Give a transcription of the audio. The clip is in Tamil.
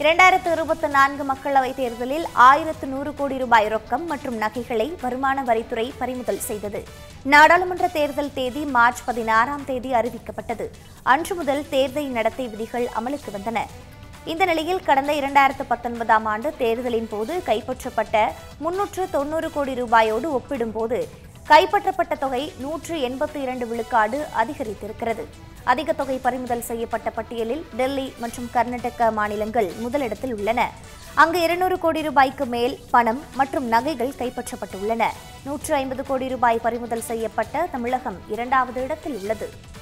இரண்டாயிரத்து இருபத்தி நான்கு மக்களவைத் தேர்தலில் ஆயிரத்து நூறு கோடி ரூபாய் ரொக்கம் மற்றும் நகைகளை வருமான வரித்துறை பறிமுதல் செய்தது நாடாளுமன்ற தேர்தல் தேதி மார்ச் பதினாறாம் தேதி அறிவிக்கப்பட்டது அன்று முதல் தேர்தல் நடத்தை விதிகள் அமலுக்கு வந்தன இந்த நிலையில் கடந்த இரண்டாயிரத்து பத்தொன்பதாம் ஆண்டு தேர்தலின் போது கைப்பற்றப்பட்ட முன்னூற்று தொன்னூறு கோடி ரூபாயோடு ஒப்பிடும்போது கைப்பற்றப்பட்ட தொகை நூற்று எண்பத்தி இரண்டு விழுக்காடு அதிகரித்திருக்கிறது அதிக தொகை பறிமுதல் செய்யப்பட்ட பட்டியலில் டெல்லி மற்றும் கர்நாடக மாநிலங்கள் முதலிடத்தில் உள்ளன அங்கு இருநூறு கோடி ரூபாய்க்கு மேல் பணம் மற்றும் நகைகள் கைப்பற்றப்பட்டுள்ளன நூற்று ஐம்பது கோடி ரூபாய் பறிமுதல் செய்யப்பட்ட தமிழகம் இரண்டாவது இடத்தில் உள்ளது